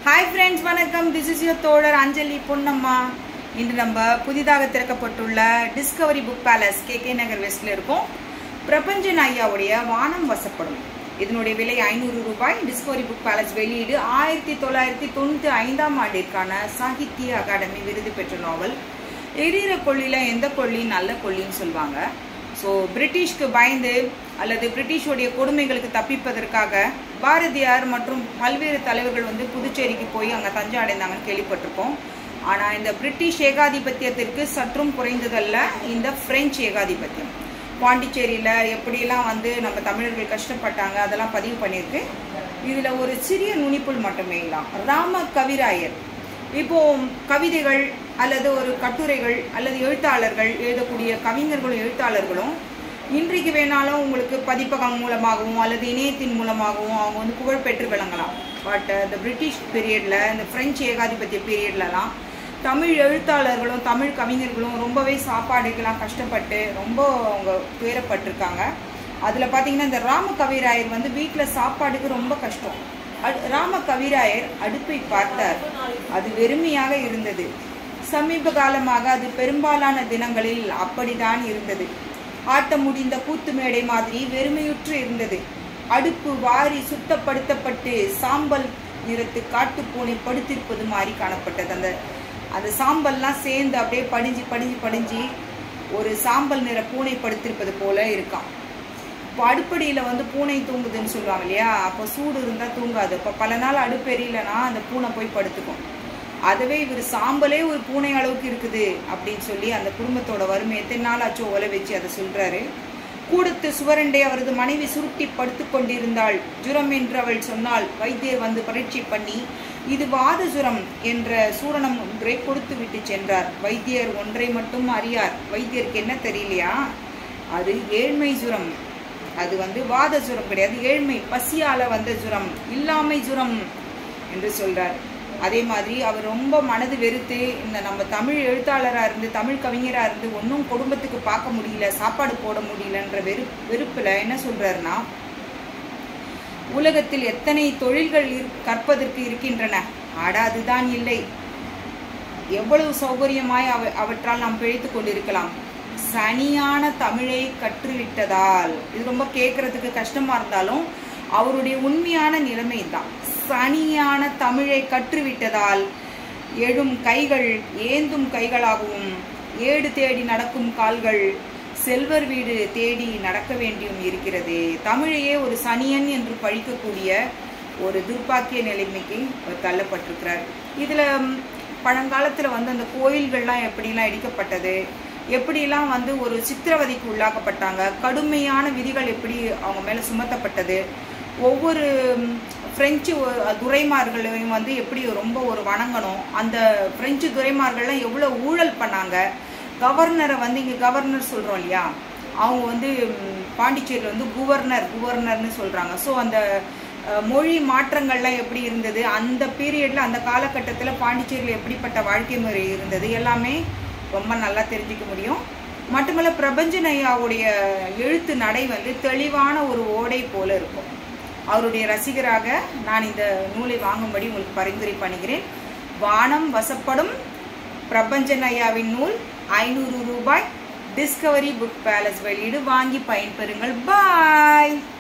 hi friends வணக்கம் this is your தோழர் அஞ்சலி பொன்னம்மா இன்று நம்ம புதிதாக திறக்கப்பட்டுள்ள Discovery Book Palace K K Nagar வெஸ்ட்ல இருக்கோம் பிரபஞ்சன் ஐயாவுடைய வானம் வசப்படும் இதனுடைய விலை ஐநூறு ரூபாய் டிஸ்கவரி புக் பேலஸ் வெளியீடு ஆயிரத்தி தொள்ளாயிரத்தி தொண்ணூற்றி ஐந்தாம் ஆண்டிற்கான சாகித்ய அகாடமி விருது பெற்ற நாவல் எரியிற கொள்ளில எந்த கொள்ளி நல்ல கொள்ளின்னு சொல்லுவாங்க ஸோ பிரிட்டிஷ்க்கு பயந்து அல்லது பிரிட்டிஷோடைய கொடுமைகளுக்கு தப்பிப்பதற்காக பாரதியார் மற்றும் பல்வேறு தலைவர்கள் வந்து புதுச்சேரிக்கு போய் அங்கே தஞ்சம் அடைந்தாங்கன்னு கேள்விப்பட்டிருக்கோம் ஆனால் இந்த பிரிட்டிஷ் ஏகாதிபத்தியத்திற்கு சற்றும் குறைந்ததல்ல இந்த பிரெஞ்சு ஏகாதிபத்தியம் பாண்டிச்சேரியில் எப்படியெல்லாம் வந்து நம்ம தமிழர்கள் கஷ்டப்பட்டாங்க அதெல்லாம் பதிவு பண்ணியிருக்கு இதில் ஒரு சிறிய நுனிப்புள் மட்டுமே இல்லாம் ராம கவிராயர் இப்போ கவிதைகள் அல்லது ஒரு கட்டுரைகள் அல்லது எழுத்தாளர்கள் எழுதக்கூடிய கவிஞர்களும் எழுத்தாளர்களும் இன்றைக்கு வேணாலும் உங்களுக்கு பதிப்பகம் மூலமாகவும் அல்லது இணையத்தின் மூலமாகவும் அவங்க வந்து புகழ் பெற்று விளங்கலாம் பட் இந்த பிரிட்டிஷ் பீரியடில் இந்த பிரெஞ்சு ஏகாதிபத்திய பீரியட்லலாம் தமிழ் எழுத்தாளர்களும் தமிழ் கவிஞர்களும் ரொம்பவே சாப்பாடுக்கெல்லாம் கஷ்டப்பட்டு ரொம்ப அவங்க துயரப்பட்டிருக்காங்க அதில் பார்த்தீங்கன்னா இந்த ராம கவிராயர் வந்து வீட்டில் சாப்பாடுக்கு ரொம்ப கஷ்டம் அடு ராம கவிராயர் அடுப்பை பார்த்தார் அது வெறுமையாக இருந்தது சமீப காலமாக அது பெரும்பாலான தினங்களில் அப்படித்தான் இருந்தது ஆட்ட முடிந்த கூத்து மேடை மாதிரி வெறுமையுற்று இருந்தது அடுப்பு வாரி சுத்தப்படுத்தப்பட்டு சாம்பல் நிறத்து காட்டுப்பூனை படுத்திருப்பது மாதிரி காணப்பட்டது அந்த அந்த சாம்பல்லாம் சேர்ந்து அப்படியே படிஞ்சு படிஞ்சு படிஞ்சு ஒரு சாம்பல் நிற பூனை படுத்திருப்பது போல இருக்கான் இப்போ அடுப்படியில் வந்து பூனை தூங்குதுன்னு சொல்லுவாங்க இல்லையா அப்போ சூடு இருந்தால் தூங்காது இப்போ பல நாள் அடுப்பு எரியலைன்னா அந்த பூனை போய் படுத்துக்கும் அதுவே இவர் சாம்பலே ஒரு பூனை அளவுக்கு இருக்குது அப்படின்னு சொல்லி அந்த குடும்பத்தோட வறுமை எத்தனை நாள் ஆச்சோ ஒலை வச்சு அதை சொல்றாரு கூடத்து சுவரண்டை அவரது மனைவி சுருட்டி படுத்து கொண்டிருந்தாள் ஜுரம் என்று அவள் சொன்னால் வைத்தியர் வந்து பரீட்சை பண்ணி இது வாத ஜுரம் என்ற சூரணம் ஒன்றை கொடுத்து விட்டு சென்றார் வைத்தியர் ஒன்றை மட்டும் அறியார் வைத்தியருக்கு என்ன தெரியலையா அது ஏழ்மை ஜுரம் அது வந்து வாத ஜுரம் கிடையாது ஏழ்மை பசியால வந்த ஜுரம் இல்லாமை ஜுரம் என்று சொல்றார் அதே மாதிரி அவர் ரொம்ப மனது வெறுத்து இந்த நம்ம தமிழ் எழுத்தாளராக இருந்து தமிழ் கவிஞராக இருந்து ஒன்றும் குடும்பத்துக்கு பார்க்க முடியல சாப்பாடு போட முடியலன்ற வெறு வெறுப்பில் என்ன சொல்றாருன்னா உலகத்தில் எத்தனை தொழில்கள் கற்பதற்கு இருக்கின்றன ஆட அதுதான் இல்லை எவ்வளவு சௌகரியமாய் அவ அவற்றால் நாம் பிழைத்து கொண்டிருக்கலாம் சனியான தமிழை கற்றுவிட்டதால் இது ரொம்ப கேட்கறதுக்கு கஷ்டமா இருந்தாலும் அவருடைய உண்மையான நிலைமை தான் சனியான தமிழை கற்றுவிட்டதால் எழும் கைகள் ஏந்தும் கைகளாகவும் ஏடு தேடி நடக்கும் கால்கள் செல்வர் வீடு தேடி நடக்க வேண்டியும் இருக்கிறது தமிழையே ஒரு சனியன் என்று பழிக்கக்கூடிய ஒரு துர்ப்பாக்கிய நிலைமைக்கு அவர் தள்ளப்பட்டிருக்கிறார் இதில் பழங்காலத்தில் வந்து அந்த கோயில்கள்லாம் எப்படிலாம் இடிக்கப்பட்டது எப்படிலாம் வந்து ஒரு சித்திரவதைக்கு உள்ளாக்கப்பட்டாங்க கடுமையான விதிகள் எப்படி அவங்க மேலே சுமத்தப்பட்டது ஒவ்வொரு பிரெஞ்சு துரைமார்களையும் வந்து எப்படி ரொம்ப ஒரு வணங்கணும் அந்த பிரெஞ்சு துரைமார்கள்லாம் எவ்வளோ ஊழல் பண்ணாங்க கவர்னரை வந்து இங்கே கவர்னர் சொல்கிறோம் இல்லையா அவங்க வந்து பாண்டிச்சேரியில் வந்து குவர்னர் குவர்னர்னு சொல்கிறாங்க ஸோ அந்த மொழி மாற்றங்கள்லாம் எப்படி இருந்தது அந்த பீரியடில் அந்த காலகட்டத்தில் பாண்டிச்சேரியில் எப்படிப்பட்ட வாழ்க்கை முறை இருந்தது எல்லாமே ரொம்ப நல்லா தெரிஞ்சுக்க முடியும் மட்டுமல்ல பிரபஞ்சன் ஐயாவுடைய எழுத்து நடை வந்து தெளிவான ஒரு ஓடை போல இருக்கும் அவருடைய ரசிகராக நான் இந்த நூலை வாங்கும்படி உங்களுக்கு பரிந்துரை பண்ணுகிறேன் வானம் வசப்படும் பிரபஞ்சன் ஐயாவின் நூல் ஐநூறு ரூபாய் டிஸ்கவரி புக் பேலஸ் வெளியீடு வாங்கி பயன்பெறுங்கள் பாய்